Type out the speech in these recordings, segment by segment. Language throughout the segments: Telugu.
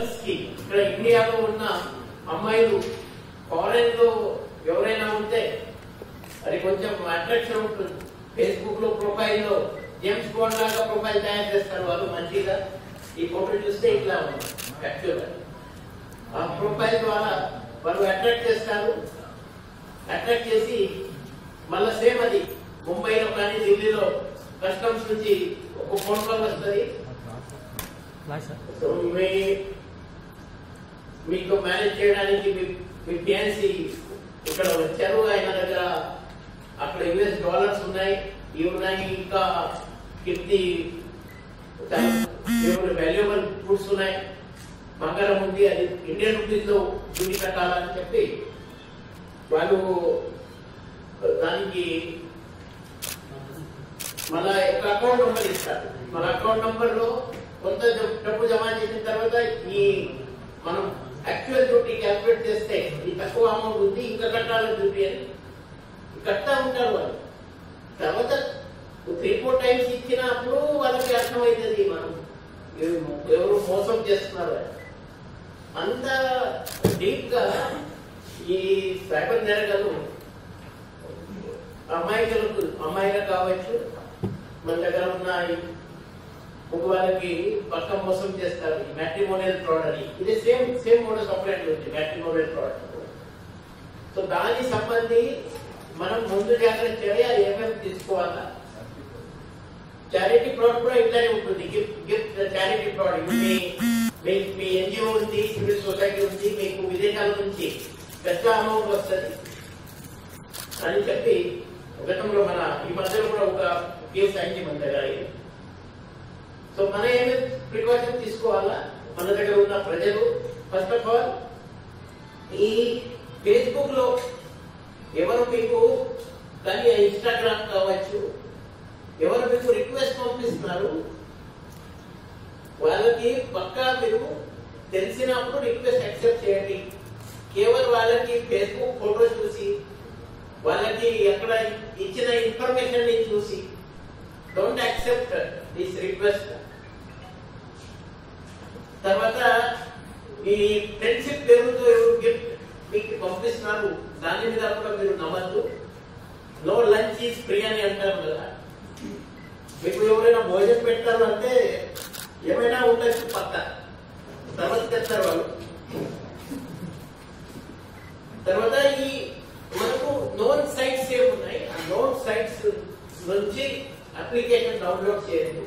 గర్ల్స్ కి ఇక్కడ ఇండియాలో ఉన్న అమ్మాయిలు ఫారెన్ లో ఎవరైనా ఉంటే అది కొంచెం అట్రాక్షన్ ఉంటుంది ఫేస్బుక్ లో ప్రొఫైల్ లో జేమ్స్ బాండ్ లాగా ప్రొఫైల్ తయారు చేస్తారు వాళ్ళు మంచిగా ఈ ఫోటో చూస్తే ఇట్లా ఉంది యాక్చువల్గా ఆ ప్రొఫైల్ ద్వారా వాళ్ళు అట్రాక్ట్ చేస్తారు అట్రాక్ట్ చేసి మళ్ళీ సేమ్ అది ముంబైలో కానీ ఢిల్లీలో కస్టమ్స్ నుంచి ఒక ఫోన్ కాల్ వస్తుంది సో మీ మీకు మేనేజ్ చేయడానికి మీ మీ ఫియాన్సీ ఇక్కడ వచ్చారు ఆయన దగ్గర అక్కడ యుఎస్ డాలర్స్ ఉన్నాయి ఇవి ఉన్నాయి ఇంకా కీర్తి వాల్యుబుల్ ఫుడ్స్ ఉన్నాయి బంగారం ఉంది అది ఇండియన్ రూపీస్ లో డ్యూటీ కట్టాలని చెప్పి వాళ్ళు దానికి మళ్ళా ఒక అకౌంట్ నెంబర్ ఇస్తారు మన అకౌంట్ నెంబర్ లో కొంత జ- డబ్బు జమ చేసిన తర్వాత ఈ మనం యాక్చువల్ డ్యూటీ క్యాల్కులేట్ చేస్తే ఈ తక్కువ అమౌంట్ ఉంది ఇంకా కట్టాలి డ్యూటీ అని కట్టా ఉంటారు వాళ్ళు తర్వాత త్రీ ఫోర్ టైమ్స్ ఇచ్చినప్పుడు వాళ్ళకి అర్థమవుతుంది మనం ఎవ- ఎవరు మోసం చేస్తున్నారు అని. అంత డీప్ గా ఈ సైబర్ నేరగాలు అమాయకులకు అమ్మాయిలకు కావచ్చు మన దగ్గర ఉన్న ఈ మగవాళ్ళకి పక్క మోసం చేస్తారు మ్యాట్రిమోనియల్ ఫ్రాడ్ అని ఇది సేమ్ సేమ్ మోడల్ సపరేట్ ఉంది మ్యాట్రిమోనియల్ ఫ్రాడ్ సో దాని సంబంధి మనం ముందు జాగ్రత్త చర్య ఏమేమి తీసుకోవాలా చారిటీ ఫ్రాడ్ కూడా ఇట్లానే ఉంటుంది గిఫ్ట్ గిఫ్ట్ చారిటీ ఫ్రాడ్ మీ మీ మీ ఎన్జిఓ ఉంది సివిల్ సొసైటీ ఉంది మీకు విదేశాల నుంచి పెద్ద అమౌంట్ వస్తుంది అని చెప్పి గతంలో మన ఈ మధ్యలో కూడా ఒక కేసు అయింది మన దగ్గర ఇది. సో మన ఏమి ప్రికాషన్ తీసుకోవాలా మన దగ్గర ఉన్న ప్రజలు ఫస్ట్ ఆఫ్ ఆల్ ఈ ఫేస్బుక్ లో ఎవరు మీకు కానీ ఇన్స్టాగ్రామ్ కావచ్చు ఎవరు మీకు రిక్వెస్ట్ పంపిస్తున్నారు వాళ్ళకి పక్కా మీరు తెలిసినప్పుడు రిక్వెస్ట్ యాక్సెప్ట్ చేయండి కేవలం వాళ్ళకి ఫేస్బుక్ ఫోటో చూసి వాళ్ళకి ఎక్కడ ఇచ్చిన ఇన్ఫర్మేషన్ ని చూసి డోంట్ యాక్సెప్ట్ దిస్ రిక్వెస్ట్ తర్వాత ఈ ఫ్రెండ్షిప్ పేరుతో ఎవరు గిఫ్ట్ మీకు పంపిస్తున్నారు దాని మీద కూడా మీరు నమ్మద్దు నో లంచ్ ఈజ్ ఫ్రీ అని అంటారు కదా మీకు ఎవరైనా భోజనం పెట్టారు అంటే ఏమైనా ఉండొచ్చు పక్క తర్వాత తెస్తారు వాళ్ళు తర్వాత ఈ మనకు నోన్ సైట్స్ ఏమున్నాయి ఆ నోన్ సైట్స్ నుంచి అప్లికేషన్ డౌన్లోడ్ చేయండి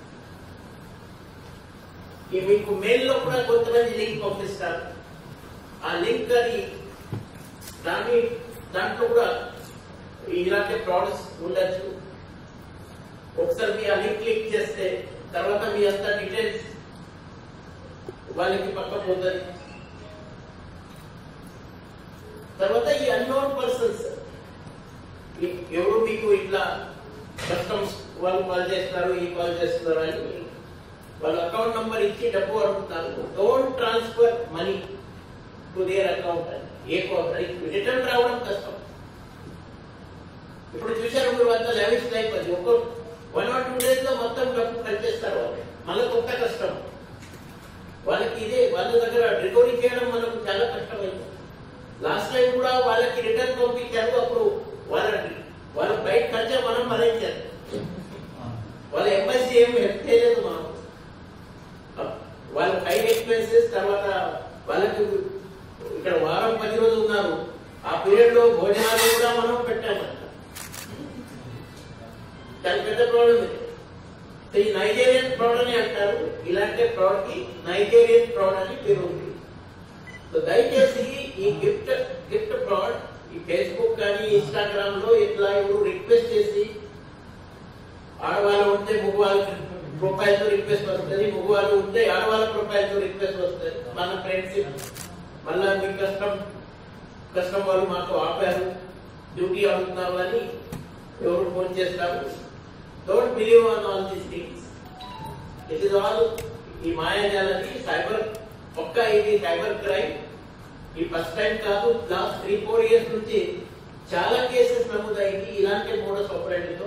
ఈ మీకు మెయిల్ లో కూడా కొంతమంది లింక్ పంపిస్తారు ఆ లింక్ అది దాని దాంట్లో కూడా ఇలాంటి ప్రోడక్ట్స్ ఉండొచ్చు ఒకసారి మీ ఆ లింక్ క్లిక్ చేస్తే తర్వాత మీ అంత డీటెయిల్స్ వాళ్ళకి పక్క పోతుంది తర్వాత ఈ అన్నోన్ పర్సన్స్ ఎవరు మీకు ఇట్లా కస్టమ్స్ వాళ్ళు కాల్ చేస్తున్నారు ఈ కాల్ చేస్తున్నారు అని వాళ్ళ అకౌంట్ నంబర్ ఇచ్చి డబ్బు అడుగుతారు don't transfer money to their account అని ఏ రిటర్న్ రావడం కష్టం ఇప్పుడు చూశారు మీరు అంతా లెవెల్స్ లైఫ్ అది ఒక వన్ ఆర్ టూ డేస్ లో మొత్తం డబ్బు కట్టేస్తారు వాళ్ళు మళ్ళీ కొత్త కష్టం వాళ్ళకి ఇదే వాళ్ళ దగ్గర రికవరీ చేయడం మనకు చాలా కష్టమైంది లాస్ట్ టైం కూడా వాళ్ళకి రిటర్న్ పంపించారు అప్పుడు వాళ్ళ వాళ్ళ బయట ఖర్చు మనం భరించారు వాళ్ళ ఎంబసీ ఏం హెల్ప్ చేయలేదు మనం వాళ్ళ ఫైన్ ఎక్స్పెన్సెస్ తర్వాత వాళ్ళకి ఇక్కడ వారం పది రోజులు ఉన్నారు ఆ పీరియడ్ లో భోజనాలు కూడా మనం పెట్టామంట దాని పెద్ద ప్రాబ్లం ఇది సో ఈ నైజీరియన్ ఫ్రాడ్ అని అంటారు ఇలాంటి ఫ్రాడ్ కి నైజీరియన్ ఫ్రాడ్ అని పేరు ఉంది సో దయచేసి ఈ గిఫ్ట్ గిఫ్ట్ ఫ్రాడ్ ఈ ఫేస్బుక్ కానీ ఇన్స్టాగ్రామ్ లో ఇట్లా ఎవరు రిక్వెస్ట్ చేసి ఆడవాళ్ళు ఉంటే మగవాళ్ళ ప్రొఫైల్ తో రిక్వెస్ట్ వస్తుంది మగవాళ్ళు ఉంటే ఆడవాళ్ళ ప్రొఫైల్ తో రిక్వెస్ట్ వస్తుంది మన ఫ్రెండ్షిప్ మళ్ళా మీ కష్టం కష్టం వాళ్ళు మాకు ఆపారు డ్యూటీ అడుగుతున్నారు అని ఎవరు ఫోన్ చేస్తారు don't believe on all these things it is all ఈ మాయాజాలని సైబర్ ఒక్క ఇది సైబర్ క్రైమ్ ఈ ఫస్ట్ టైం కాదు లాస్ట్ త్రీ ఫోర్ ఇయర్స్ నుంచి చాలా కేసెస్ నమోదైంది ఇలాంటి మోడస్ ఆపరేటింగ్తో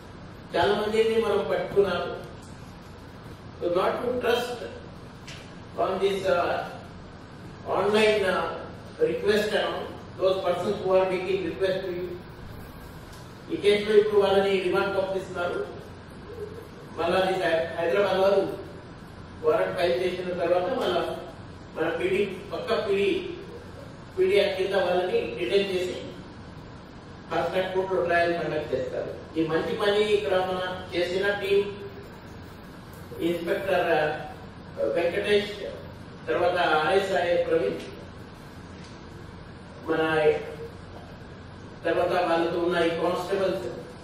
చాలా మందిని మనం పట్టుకున్నారు not to trust on this uh, online uh, request around those persons who are making request to you. ఈ కేసులో ఇప్పుడు వాళ్ళని రిమాండ్ పంపిస్తున్నారు మళ్ళా అది హై- హైదరాబాద్ వారు వారెంట్ ఫైల్ చేసిన తర్వాత మళ్ళా మన పిడి పక్క పిడి పిడి యాక్ట్ కింద వాళ్ళని డిటైన్ చేసి ఫస్ట్ ట్రాక్ కోర్టులో ట్రయల్ కండక్ట్ చేస్తారు ఈ మంచి పని ఇక్కడ మన చేసిన టీం ఇన్స్పెక్టర్ ఆ, వెంకటేష్ తర్వాత ఆర్ఎస్ఐ ప్రవీణ్ మన తర్వాత వాళ్ళతో ఉన్న ఈ constables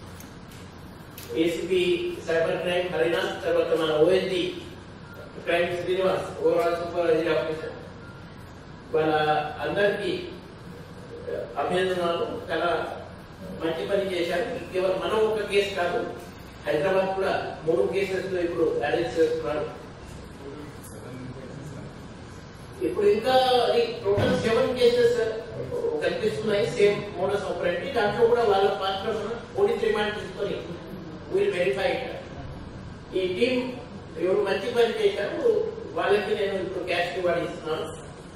ACP cyber crime Harinath తర్వాత మన OSD crime Srinivas overall supervisory officer వాళ్ళ అందరికీ అభినందనలు చాలా మంచి పని చేశారు కేవలం మనం ఒక కేసు కాదు హైదరాబాద్ కూడా మూడు కేసెస్ లో ఇప్పుడు అరెస్ట్ చేస్తున్నారు ఇప్పుడు ఇంకా అది టోటల్ సెవెన్ కేసెస్ కనిపిస్తున్నాయి సేమ్ మోడస్ ఆపరేటివ్ దాంట్లో కూడా వాళ్ళ పాత్ర పోలీస్ రిమాండ్ తీసుకొని విల్ వెరిఫై ఈ టీం ఎవరు మంచి పని చేశారు వాళ్ళకి నేను ఇప్పుడు క్యాష్ రివార్డ్ ఇస్తున్నాను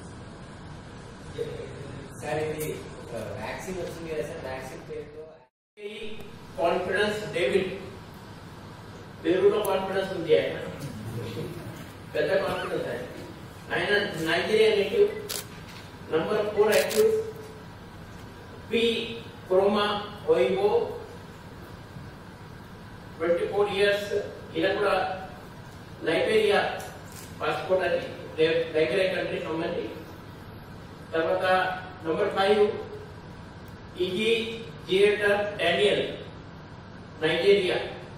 సార్ ఇది వ్యాక్సిన్ వచ్చింది కదా సార్ వ్యాక్సిన్ పేరుతో కాన్ఫిడెన్స్ డేవిడ్ పేరులో కాన్ఫిడెన్స్ ఉంది ఆయన పెద్ద కాన్ఫిడెన్స్ ఆయన ఆయన Nigeria native number four active P క్రోమా వైబో ట్వంటీ ఫోర్ ఇయర్స్ ఈయన కూడా లైబేరియా పాస్పోర్ట్ అది లైబేరియా కంట్రీ సంబంధి తర్వాత నంబర్ ఫైవ్ ఇగి థియేటర్ డానియల్ నైజీరియా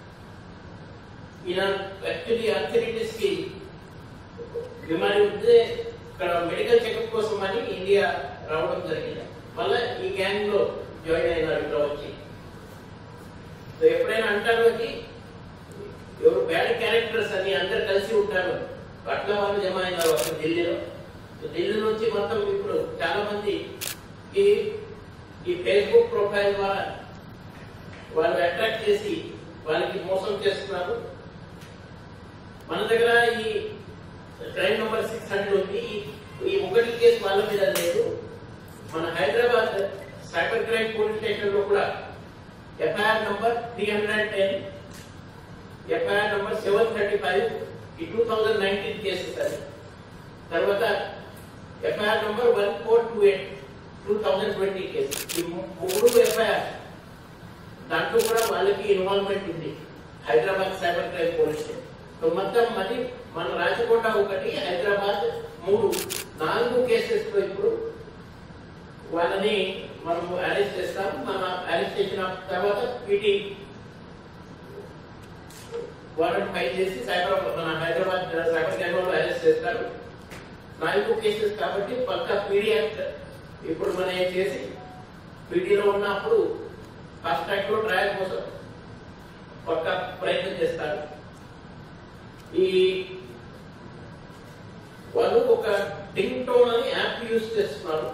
ఈయన యాక్చువల్లీ ఆర్థరైటిస్ కి బిమారి ఉంటే ఇక్కడ మెడికల్ చెకప్ కోసం అని ఇండియా రావడం జరిగింది మళ్ళీ ఈ గ్యాంగ్ లో జాయిన్ అయినారు ఇక్కడ వచ్చి సో ఎప్పుడైనా అంటారు అది ఎవరు బ్యాడ్ క్యారెక్టర్స్ అని అందరు కలిసి ఉంటారు అట్లా వాళ్ళు జమ అయినారు అక్కడ ఢిల్లీలో సో ఢిల్లీ నుంచి మొత్తం ఇప్పుడు చాలా మంది ఈ ఈ ఫేస్బుక్ ప్రొఫైల్ ద్వారా వాళ్ళు అట్రాక్ట్ చేసి వాళ్ళకి మోసం చేస్తున్నారు మన దగ్గర ఈ క్రైమ్ నెంబర్ సిక్స్ హండ్రెడ్ ఉంది ఈ- ఈ ఒకటి కేసు వాళ్ళ మీద లేదు మన Hyderabad cyber crime police station లో కూడా FIR number three hundred and ten FIR number seven thirty five ఈ టూ థౌజండ్ నైన్టీన్ కేసెస్ అది తర్వాత FIR number one four two eight two thousand twenty case ఈ ము- మూడు ఎఫ్ఐఆర్ దాంట్లో కూడా వాళ్ళకి ఇన్వాల్వ్మెంట్ ఉంది Hyderabad cyber crime police station so మొత్తం మరి మన రాచకొండ ఒకటి హైదరాబాద్ మూడు నాలుగు కేసెస్ లో ఇప్పుడు వాళ్ళని మనం అరెస్ట్ చేస్తాం మన అరెస్ట్ చేసిన తర్వాత పీటీ వారెంట్ ఫైల్ చేసి సైబర్ మన హైదరాబాద్ సైబర్ క్రైమ్ లో అరెస్ట్ చేస్తారు నాలుగు కేసెస్ కాబట్టి పక్క పీడీ యాక్ట్ ఇప్పుడు మనం ఏం చేసి పీడీలో ఉన్నప్పుడు ఫస్ట్ ట్రాక్ లో ట్రయల్ కోసం పక్క ప్రయత్నం చేస్తారు ఈ వాళ్ళు ఒక డింగ్ టోన్ అని యాప్ యూజ్ చేస్తున్నారు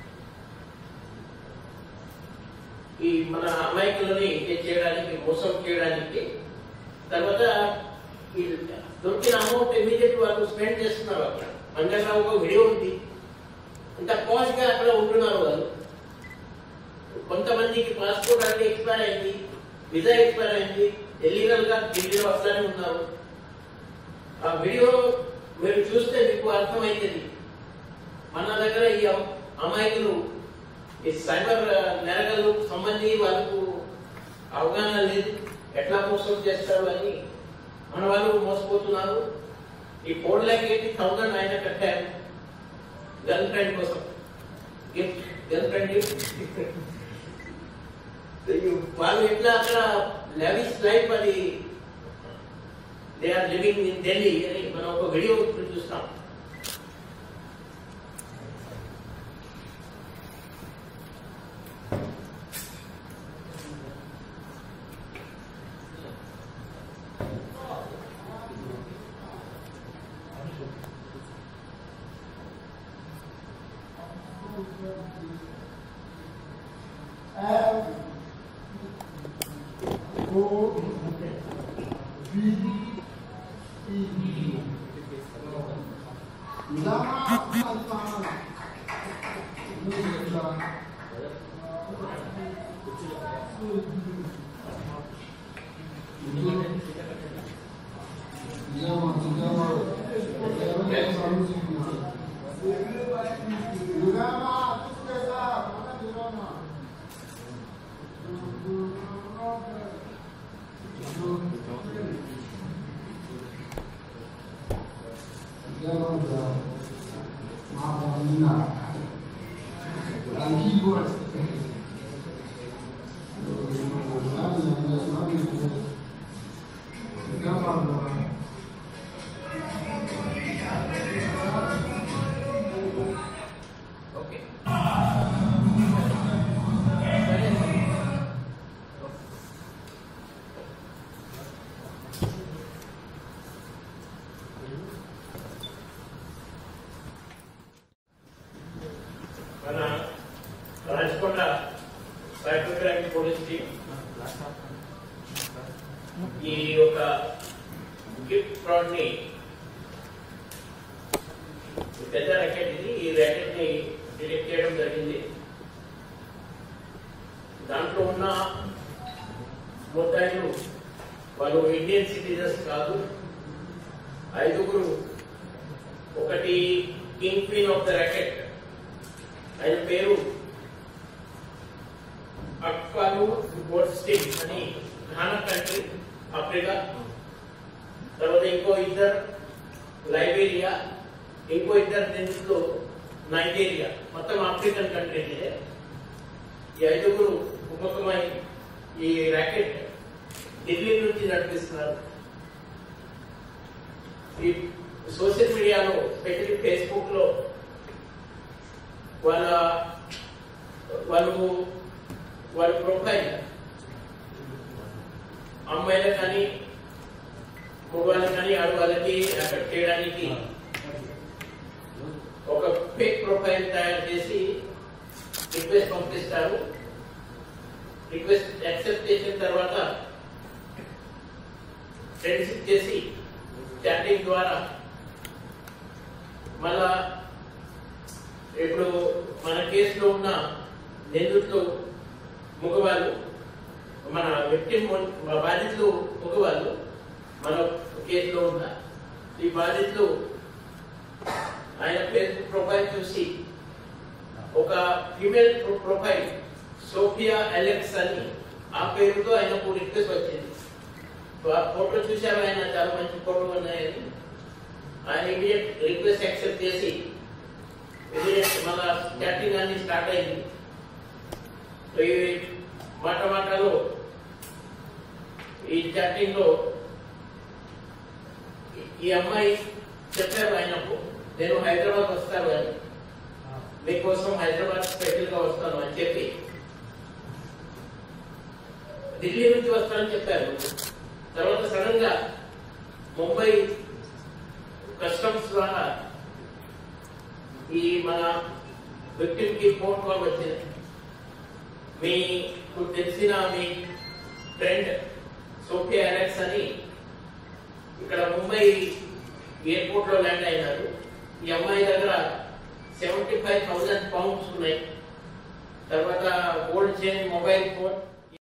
ఈ మన అమాయకులని engage చేయడానికి మోసం చేయడానికి తర్వాత ఈ దొరికిన అమౌంట్ ఇమీడియట్ వాళ్ళు స్పెండ్ చేస్తున్నారు అక్కడ మన దగ్గర ఒక వీడియో ఉంది ఇంత పాష్ గా అక్కడ ఉంటున్నారు వాళ్ళు కొంతమందికి పాస్పోర్ట్ అంటే ఎక్స్పైర్ అయింది విజా ఎక్స్పైర్ అయింది ఎల్లీగల్ గా ఢిల్లీలో వస్తానే ఉన్నారు ఆ వీడియో మీరు చూస్తే మీకు అర్థమైంది మన దగ్గర ఈ అమ్- అమాయకులు ఈ సైబర్ నెరగలు సంబంధి వాళ్ళకు అవగాహన లేదు ఎట్లా మోసం చేస్తారు అని మన వాళ్ళు మోసపోతున్నారు ఈ ఫోర్ ల్యాక్ ఎయిటీ థౌసండ్ ఆయన కట్టారు గర్ల్ ఫ్రెండ్ కోసం గిఫ్ట్ గర్ల్ ఫ్రెండ్ గిఫ్ట్ వాళ్ళు ఎట్లా అక్కడ లెవిస్ లైఫ్ అది they are living in Delhi అని మనం ఒక వీడియో ఇప్పుడు చూస్తాం ఓకే మన రాజకొండ సైకోగ్రఫీ పోలీస్ టీం ఈ యొక్క గిఫ్ట్ ఫ్రాడ్ ని పెద్ద ర్యాకెట్ ఇది ఈ ర్యాకెట్ ని డిటెక్ట్ చేయడం జరిగింది దాంట్లో ఉన్న ముద్దాయిలు వాళ్ళు ఇండియన్ సిటిజన్స్ కాదు ఐదుగురు ఒకటి king queen of the racket ఆయన పేరు అక్వాలు గోడ్స్టిన్ అని ఘానా కంట్రీ ఆఫ్రికా తర్వాత ఇంకో ఇద్దరు లైబేరియా ఇంకో ఇద్దరు నిందితులు నైజీరియా మొత్తం ఆఫ్రికన్ కంట్రీ ఇదే ఈ ఐదుగురు ఉపకమై ఈ ర్యాకెట్ ఢిల్లీ నుంచి నడిపిస్తున్నారు ఈ సోషల్ మీడియాలో స్పెషల్లీ ఫేస్బుక్ లో వాళ్ళ వాళ్ళు వాళ్ళ ప్రొఫైల్ అమ్మాయిలకు కానీ మగవాళ్ళకి కానీ ఆడవాళ్ళకి అక్కడ చేయడానికి ఒక ఫేక్ ప్రొఫైల్ తయారు చేసి రిక్వెస్ట్ పంపిస్తారు రిక్వెస్ట్ యాక్సెప్ట్ చేసిన తర్వాత ఫ్రెండ్షిప్ చేసి చాటింగ్ ద్వారా మళ్ళా ఇప్పుడు మన కేసులో ఉన్న నిందితులు మగవాళ్ళు మన వ్యక్తి బాధితులు మగవాళ్ళు మన కేసులో ఉన్న ఈ బాధితులు ఆయన ఫేస్బుక్ ప్రొఫైల్ చూసి ఒక ఫీమేల్ ప్రొఫైల్ సోఫియా అలెక్స్ అని ఆ పేరుతో ఆయనకు రిక్వెస్ట్ వచ్చింది సో ఆ ఫోటో చూశారు ఆయన చాలా మంచి ఫోటో ఉన్నాయని ఆయన ఇమీడియట్ రిక్వెస్ట్ యాక్సెప్ట్ చేసి ఇమీడియట్ మళ్ళా చాటింగ్ అన్ని స్టార్ట్ అయింది సో ఈ మాట మాటలో ఈ చాటింగ్ లో ఈ అమ్మాయి చెప్పారు ఆయనకు నేను హైదరాబాద్ వస్తాను అని మీకోసం హైదరాబాద్ స్పెషల్ గా వస్తాను అని చెప్పి ఢిల్లీ నుంచి వస్తానని చెప్పారు తర్వాత సడన్ గా ముంబై కస్టమ్స్ ద్వారా ఈ మన విక్టిమ్ కి ఫోన్ కాల్ వచ్చింది మీకు తెలిసిన మీ ఫ్రెండ్ సోఫియా అలెక్స్ అని ఇక్కడ ముంబై ఎయిర్పోర్ట్ లో ల్యాండ్ అయినారు ఈ అమ్మాయి దగ్గర సెవెంటీ ఫైవ్ థౌసండ్ పౌండ్స్ ఉన్నాయి తర్వాత గోల్డ్ చైన్ మొబైల్ ఫోన్